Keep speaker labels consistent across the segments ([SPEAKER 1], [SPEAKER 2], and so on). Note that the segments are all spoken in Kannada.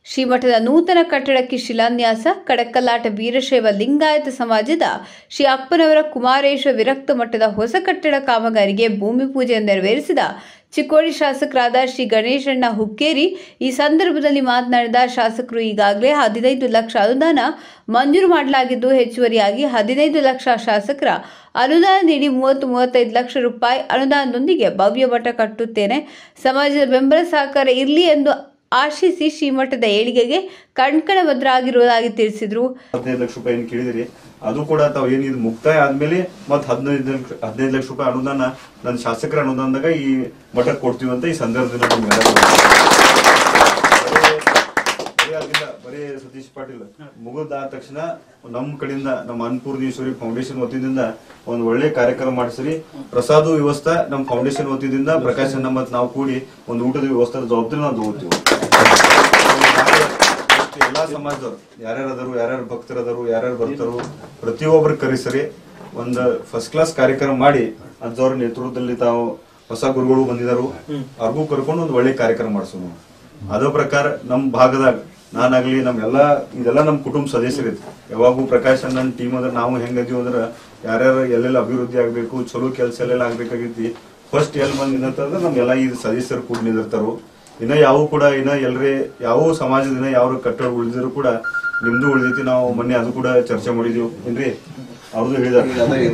[SPEAKER 1] ಶ್ರೀಮಠದ ನೂತನ ಕಟ್ಟಡಕ್ಕೆ ಶಿಲಾನ್ಯಾಸ ಕಡಕಲಾಟ ವೀರಶೈವ ಲಿಂಗಾಯತ ಸಮಾಜದ ಶ್ರೀ ಅಪ್ಪನವರ ಕುಮಾರೇಶ ವಿರಕ್ತ ಮಠದ ಹೊಸ ಕಟ್ಟಡ ಕಾಮಗಾರಿಗೆ ಭೂಮಿ ಪೂಜೆ ನೆರವೇರಿಸಿದ ಚಿಕ್ಕೋಡಿ ಶಾಸಕರಾದ ಶ್ರೀ ಗಣೇಶಣ್ಣ ಹುಕ್ಕೇರಿ ಈ ಸಂದರ್ಭದಲ್ಲಿ ಮಾತನಾಡಿದ ಶಾಸಕರು ಈಗಾಗಲೇ ಹದಿನೈದು ಲಕ್ಷ ಅನುದಾನ ಮಂಜೂರು ಮಾಡಲಾಗಿದ್ದು ಹೆಚ್ಚುವರಿಯಾಗಿ ಹದಿನೈದು ಲಕ್ಷ ಶಾಸಕರ ಅನುದಾನ ನೀಡಿ ಮೂವತ್ತು ಮೂವತ್ತೈದು ಲಕ್ಷ ರೂಪಾಯಿ ಅನುದಾನದೊಂದಿಗೆ ಭವ್ಯ ಮಠ ಕಟ್ಟುತ್ತೇನೆ ಸಮಾಜದ ಬೆಂಬಲ ಸಹಕಾರ ಇರಲಿ ಎಂದು ಆಶಿಸಿ ಶ್ರೀಮಠದ ಏಳಿಗೆಗೆ ಕಣ್ಕಣ ಭದ್ರಾಗಿರುವುದಾಗಿ ತಿಳಿಸಿದರು
[SPEAKER 2] ಹದಿನೈದು ಲಕ್ಷ ರೂಪಾಯಿ ಏನ್ ಕೇಳಿದಿರಿ ಅದು ಕೂಡ ತಾವು ಏನ್ ಇದು ಮುಕ್ತಾಯ ಆದ್ಮೇಲೆ ಮತ್ ಹದಿನೈದು ಲಕ್ಷ ಹದಿನೈದು ಲಕ್ಷ ರೂಪಾಯಿ ಅನುದಾನ ನನ್ನ ಶಾಸಕರ ಅನುದಾನದಾಗ ಈ ಮಠಕ್ಕೆ ಕೊಡ್ತೀವಿ ಅಂತ ಈ ಸಂದರ್ಭದಲ್ಲಿ ನಿಮ್ಗೆಲ್ಲ ಬರೀ- ಬರೀ ಆಗಿಲ್ಲ ಬರೀ ಸತೀಶ್ ಪಾಟೀಲ್ ಮುಗಿದಾದ ತಕ್ಷಣ ನಮ್ಮ ಕಡೆಯಿಂದ ನಮ್ಮ ಅನ್ನಪೂರ್ಣೇಶ್ವರಿ ಫೌಂಡೇಶನ್ ವತಿಯಿಂದ ಒಂದು ಒಳ್ಳೆ ಕಾರ್ಯಕ್ರಮ ಮಾಡಿಸ್ರಿ ಪ್ರಸಾದ ವ್ಯವಸ್ಥೆ ನಮ್ಮ ಫೌಂಡೇಶನ್ ವತಿಯಿಂದ ಪ್ರಕಾಶ್ ಅಣ್ಣ ಮತ್ತು ನಾವು ಕೂಡಿ ಒಂದು ಊಟದ ವ್ಯವಸ್ಥೆ ಜವಾಬ್ದಾರಿ ನಾವು ತಗೋತೀವಿ ಎಲ್ಲಾ ಸಮಾಜದವ್ರು ಯಾರ್ಯಾರು ಅದಾರು ಯಾರ್ಯಾರು ಭಕ್ತರದಾರು ಯಾರ್ಯಾರು ಬರ್ತಾರು ಪ್ರತಿಯೊಬ್ಬರು ಕರೆಸರಿ ಒಂದು ಫಸ್ಟ್ ಕ್ಲಾಸ್ ಕಾರ್ಯಕ್ರಮ ಮಾಡಿ ಅಜ್ಜವ್ರ ನೇತೃತ್ವದಲ್ಲಿ ತಾವು ಹೊಸ ಗುರುಗಳು ಬಂದಿದಾರು ಅವ್ರಿಗೂ ಕರ್ಕೊಂಡು ಒಂದು ಒಳ್ಳೆ ಕಾರ್ಯಕ್ರಮ ಮಾಡಿಸೋಣ ಅದೇ ಪ್ರಕಾರ ನಮ್ ಭಾಗದಾಗ ನಾನಾಗ್ಲಿ ನಮ್ ಎಲ್ಲಾ ಇದೆಲ್ಲ ನಮ್ ಕುಟುಂಬ ಸದಸ್ಯರಿದ್ ಯಾವಾಗೂ ಪ್ರಕಾಶ್ ನನ್ನ ಟೀಮ್ ಅಂದ್ರೆ ನಾವು ಹೆಂಗದೀವಿ ಅಂದ್ರ ಯಾರ್ಯಾರು ಎಲ್ಲೆಲ್ಲ ಅಭಿವೃದ್ಧಿ ಆಗ್ಬೇಕು ಚಲೋ ಕೆಲಸ ಎಲ್ಲೆಲ್ಲ ಆಗ್ಬೇಕಾಗೈತಿ ಫಸ್ಟ್ ಎಲ್ ಬಂದ್ ನಿಂತಂದ್ರೆ ನಮ್ ಎಲ್ಲಾ ಈ ಸದಸ್ಯರು ಕೂಡ ನಿಂದಿರ್ತಾರು ಇನ್ನ ಯಾವ ಕೂಡ ಇನ್ನ ಎಲ್ರೇ ಯಾವ ಸಮಾಜದ ಇನ್ನ ಯಾವ ಕಟ್ಟಡ ಉಳಿದಿದ್ರು ಕೂಡ ನಿಮ್ದು ಉಳಿದೈತಿ ನಾವು ಮೊನ್ನೆ ಅದು ಕೂಡ ಚರ್ಚೆ ಮಾಡಿದ್ವಿ ಏನ್ರಿ ಅವ್ರದ್ದು ಹೇಳಿದಾರೆ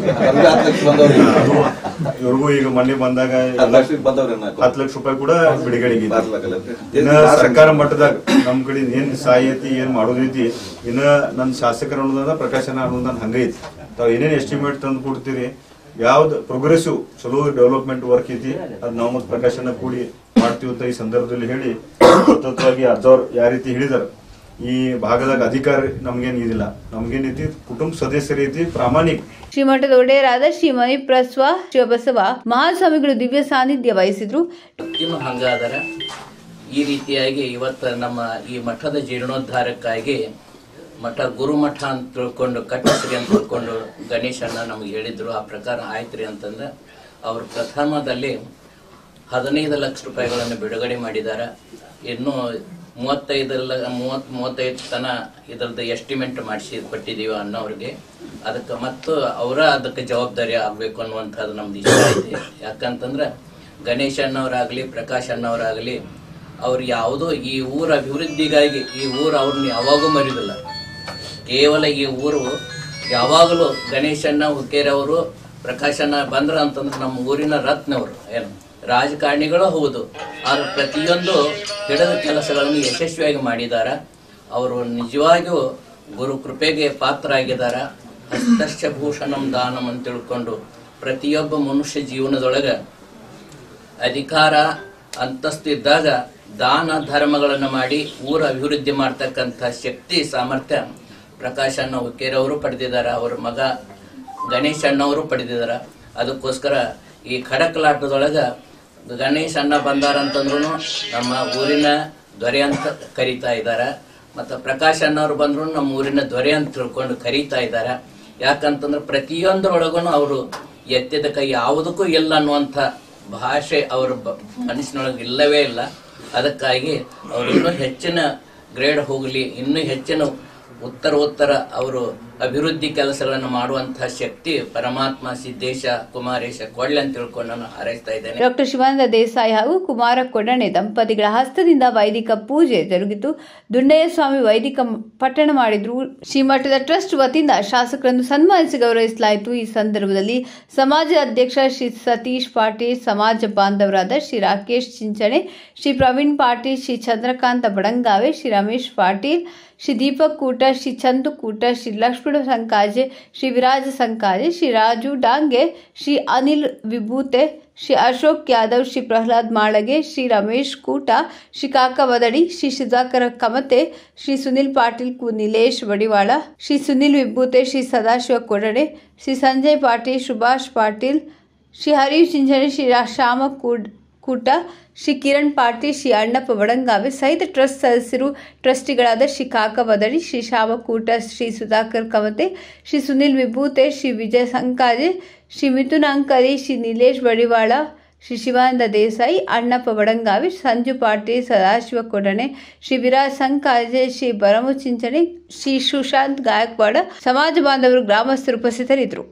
[SPEAKER 2] ಅದು ಇವ್ರಿಗೂ ಈಗ ಮೊನ್ನೆ ಬಂದಾಗ ಎಲ್ಲ ಹತ್ತು ಲಕ್ಷ ರೂಪಾಯಿ ಕೂಡ ಬಿಡುಗಡೆಗೆ ಇನ್ನ ಸರ್ಕಾರ ಮಟ್ಟದಾಗ ನಮ್ ಕಡೆ ಏನ್ ಸಹಾಯ ಐತಿ ಏನ್ ಮಾಡೋದೈತಿ ಇನ್ನ ನನ್ ಶಾಸಕರ ಅನುದಾನ ಪ್ರಕಾಶನ ಅನುದಾನ ಹಂಗೈತಿ ತಾವ್ ಏನೇನ್ ಎಸ್ಟಿಮೇಟ್ ತಂದು ಕೊಡ್ತೀರಿ ಯಾವ್ದ್ ಪ್ರೋಗ್ರೆಸಿವ್ ಚಲೋ ಡೆವಲಪ್ಮೆಂಟ್ ವರ್ಕ್ ಐತಿ ಅದ್ ನಾವು ಮತ್ ಪ್ರಕಾಶನ ಕೂಡಿ ಮಾಡ್ತೀವಿ ಅಂತ ಈ ಸಂದರ್ಭದಲ್ಲಿ ಹೇಳಿ ಸತತವಾಗಿ ಅಜ್ಜವ್ರು ಯಾವ ರೀತಿ ಹೇಳಿದಾರ ಈ ಭಾಗದಾಗ ಅಧಿಕಾರ ನಮ್ಗೇನ್ ಇದಿಲ್ಲ ನಮ್ಗೇನೈತಿ ಕುಟುಂಬ ಸದಸ್ಯರೈತಿ ಪ್ರಾಮಾಣಿಕ
[SPEAKER 1] ಶ್ರೀಮಠದ ಒಡೆಯರಾದ ಶ್ರೀ ಮಣಿಪ್ರಸ್ವ ಶಿವಬಸವ ಮಹಾಸ್ವಾಮಿಗಳು ದಿವ್ಯ ಸಾನ್ನಿಧ್ಯ ವಹಿಸಿದ್ರು
[SPEAKER 3] ಭಕ್ತಿನೂ ಹಂಗಾದರ ಈ ರೀತಿಯಾಗಿ ಇವತ್ತು ನಮ್ಮ ಈ ಮಠದ ಜೀರ್ಣೋದ್ಧಾರಕ್ಕಾಗಿ ಮಠ ಗುರುಮಠ ಅಂತ ತಿಳ್ಕೊಂಡು ಕಟ್ಟಿಸ್ರಿ ಅಂತ ತಿಳ್ಕೊಂಡು ಗಣೇಶಣ್ಣ ನಮ್ಗೆ ಹೇಳಿದ್ರು ಆ ಪ್ರಕಾರ ಆಯ್ತ್ರಿ ಅಂತಂದ್ರೆ ಅವರು ಪ್ರಥಮದಲ್ಲಿ ಹದಿನೈದು ಲಕ್ಷ ರೂಪಾಯಿಗಳನ್ನು ಬಿಡುಗಡೆ ಮಾಡಿದ್ದಾರೆ ಇನ್ನು ಮೂವತ್ತೈದು ಮೂವತ್ ಮೂವತ್ತೈದು ತನ ಇದರದ್ದು ಎಸ್ಟಿಮೇಟ್ ಮಾಡಿಸಿ ಕೊಟ್ಟಿದ್ದೀವಿ ಅನ್ನೋರಿಗೆ ಅದಕ್ಕೆ ಮತ್ತು ಅವರ ಅದಕ್ಕೆ ಜವಾಬ್ದಾರಿ ಆಗಬೇಕು ಅನ್ನುವಂಥದ್ದು ನಮ್ದು ಇಷ್ಟ ಐತಿ ಯಾಕಂತಂದ್ರೆ ಗಣೇಶ್ ಅಣ್ಣವರಾಗಲಿ ಪ್ರಕಾಶ್ ಅಣ್ಣವರಾಗಲಿ ಅವ್ರು ಯಾವುದೋ ಈ ಊರ ಅಭಿವೃದ್ಧಿಗಾಗಿ ಈ ಊರು ಅವ್ರನ್ನ ಯಾವಾಗೂ ಮರಿದಿಲ್ಲ ಕೇವಲ ಈ ಊರು ಯಾವಾಗಲೂ ಗಣೇಶಣ್ಣ ಹುಕ್ಕೇರವರು ಪ್ರಕಾಶಣ್ಣ ಬಂದ್ರ ಅಂತಂದ್ರೆ ನಮ್ಮ ಊರಿನ ರತ್ನವರು ಏನು ರಾಜಕಾರಣಿಗಳು ಹೌದು ಆದ್ರೆ ಪ್ರತಿಯೊಂದು ಹಿಡದ ಕೆಲಸಗಳನ್ನು ಯಶಸ್ವಿಯಾಗಿ ಮಾಡಿದ್ದಾರೆ ಅವರು ನಿಜವಾಗಿಯೂ ಗುರು ಕೃಪೆಗೆ ಪಾತ್ರ ಆಗಿದ್ದಾರೆ ಹಸ್ತಶ್ಚ ಭೂಷಣಂ ದಾನಂ ಅಂತ ತಿಳ್ಕೊಂಡು ಪ್ರತಿಯೊಬ್ಬ ಮನುಷ್ಯ ಜೀವನದೊಳಗೆ ಅಧಿಕಾರ ಅಂತಸ್ತು ಇದ್ದಾಗ ದಾನ ಧರ್ಮಗಳನ್ನು ಮಾಡಿ ಊರ ಅಭಿವೃದ್ಧಿ ಮಾಡ್ತಕ್ಕಂಥ ಶಕ್ತಿ ಸಾಮರ್ಥ್ಯ ಪ್ರಕಾಶ್ ಅಣ್ಣ ಹುಕ್ಕೇರವರು ಪಡೆದಿದ್ದಾರೆ ಅವರ ಮಗ ಗಣೇಶ್ ಅಣ್ಣವರು ಪಡೆದಿದ್ದಾರೆ ಅದಕ್ಕೋಸ್ಕರ ಈ ಖಡಕ್ಲಾಟದೊಳಗ ಗಣೇಶ್ ಅಣ್ಣ ಬಂದಾರ ಅಂತಂದ್ರು ನಮ್ಮ ಊರಿನ ದೊರೆ ಅಂತ ಕರೀತಾ ಇದ್ದಾರೆ ಮತ್ತು ಪ್ರಕಾಶ್ ಅಣ್ಣವ್ರು ಬಂದ್ರು ನಮ್ಮ ಊರಿನ ದೊರೆ ಅಂತ ತಿಳ್ಕೊಂಡು ಕರೀತಾ ಇದ್ದಾರೆ ಯಾಕಂತಂದ್ರೆ ಪ್ರತಿಯೊಂದರೊಳಗೂ ಅವರು ಎತ್ತಿದ ಕೈ ಯಾವುದಕ್ಕೂ ಇಲ್ಲ ಅನ್ನುವಂಥ ಭಾಷೆ ಅವ್ರ ಬ- ಮನಸ್ಸಿನೊಳಗೆ ಇಲ್ಲವೇ ಇಲ್ಲ ಅದಕ್ಕಾಗಿ ಅವರು ಇನ್ನೂ ಹೆಚ್ಚಿನ ಗ್ರೇಡ್ ಹೋಗಲಿ ಇನ್ನೂ ಹೆಚ್ಚಿನ ಉತ್ತರ ಉತ್ತರ ಅವರು ಅಭಿವೃದ್ಧಿ ಕೆಲಸಗಳನ್ನು ಮಾಡುವಂತಹ ಶಕ್ತಿ ಪರಮಾತ್ಮ ಸಿದ್ದೇಶ ಕುಮಾರೇಶ ಕೊಡ್ಲಿ ಅಂತ ತಿಳ್ಕೊಂಡು ನಾನು ಹಾರೈಸ್ತಾ ಇದ್ದೇನೆ
[SPEAKER 1] ಡಾಕ್ಟರ್ ಶಿವಾನಂದ ದೇಸಾಯಿ ಹಾಗೂ ಕುಮಾರ ಕೊಡಣೆ ದಂಪತಿಗಳ ಹಸ್ತದಿಂದ ವೈದಿಕ ಪೂಜೆ ಜರುಗಿತು ದುಂಡಯ್ಯ ಸ್ವಾಮಿ ವೈದಿಕ ಪಠಣ ಮಾಡಿದ್ರು ಶ್ರೀಮಠದ ಟ್ರಸ್ಟ್ ವತಿಯಿಂದ ಶಾಸಕರನ್ನು ಸನ್ಮಾನಿಸಿ ಗೌರವಿಸಲಾಯಿತು ಈ ಸಂದರ್ಭದಲ್ಲಿ ಸಮಾಜ ಅಧ್ಯಕ್ಷ ಶ್ರೀ ಸತೀಶ್ ಪಾಟೀಲ್ ಸಮಾಜ ಬಾಂಧವರಾದ ಶ್ರೀ ರಾಕೇಶ್ ಚಿಂಚಣೆ ಶ್ರೀ ಪ್ರವೀಣ್ ಪಾಟೀಲ್ ಶ್ರೀ ಚಂದ್ರಕಾಂತ ಬಡಂಗಾವೆ ಶ್ರೀ ರಮೇಶ್ ಪಾಟೀಲ್ ಶ್ರೀ ದೀಪಕ್ ಕೂಟ ಶ್ರೀ ಚಂದು ಕೂಟ ಶ್ರೀ ಲಕ್ಷ್ಮಣ ಸಂಕಾಜೆ ಶ್ರೀ ವಿರಾಜ ಸಂಕಾಜೆ ಶ್ರೀ ರಾಜು ಡಾಂಗೆ ಶ್ರೀ ಅನಿಲ್ ವಿಭೂತೆ ಶ್ರೀ ಅಶೋಕ್ ಯಾದವ್ ಶ್ರೀ ಪ್ರಹ್ಲಾದ್ ಮಾಳಗೆ ಶ್ರೀ ರಮೇಶ್ ಕೂಟ ಶ್ರೀ ಕಾಕ ವದಡಿ ಶ್ರೀ ಸುಧಾಕರ ಕಮತೆ ಶ್ರೀ ಸುನಿಲ್ ಪಾಟೀಲ್ ಕು ನಿಲೇಶ್ ವಡಿವಾಳ ಶ್ರೀ ಸುನಿಲ್ ವಿಭೂತೆ ಶ್ರೀ ಸದಾಶಿವ ಕೊಡಡೆ ಶ್ರೀ ಸಂಜಯ್ ಪಾಟೀಲ್ ಸುಭಾಷ್ ಪಾಟೀಲ್ ಶ್ರೀ ಹರೀಶ್ ಚಿಂಚಣಿ ಶ್ರೀ ರಾ- ಶ್ಯಾಮ ಕೂಡ್ ಕೂಟ ಶ್ರೀ ಕಿರಣ್ ಪಾಟೀಲ್ ಶ್ರೀ ಅಣ್ಣಪ್ಪ ಬಡಂಗಾವೆ ಸಹಿತ ಟ್ರಸ್ಟ್ ಸದಸ್ಯರು ಟ್ರಸ್ಟಿಗಳಾದ ಶ್ರೀ ಕಾಕ ಬದಡಿ ಶ್ರೀ ಶಾಮಕೂಟ ಶ್ರೀ ಸುಧಾಕರ್ ಕಮತೆ ಶ್ರೀ ಸುನಿಲ್ ವಿಭೂತೆ ಶ್ರೀ ವಿಜಯ ಸಂಕಾಜೆ ಶ್ರೀ ಮಿಥುನ್ ಅಂಕಲಿ ಶ್ರೀ ನಿಲೇಶ್ ಬಡಿವಾಳ ಶ್ರೀ ಶಿವಾನಂದ ದೇಸಾಯಿ ಅಣ್ಣಪ್ಪ ಬಡಂಗಾವಿ ಸಂಜು ಪಾಟೀಲ್ ಸದಾಶಿವ ಕೊಡಣೆ ಶ್ರೀ ವಿರಾಜ್ ಸಂಕಾಜೆ ಶ್ರೀ ಬರಮು ಚಿಂಚಣಿ ಶ್ರೀ ಸುಶಾಂತ್ ಗಾಯಕ್ವಾಡ ಸಮಾಜ ಬಾಂಧವರು ಗ್ರಾಮಸ್ಥರು ಉಪಸ್ಥಿತರಿದ್ದರು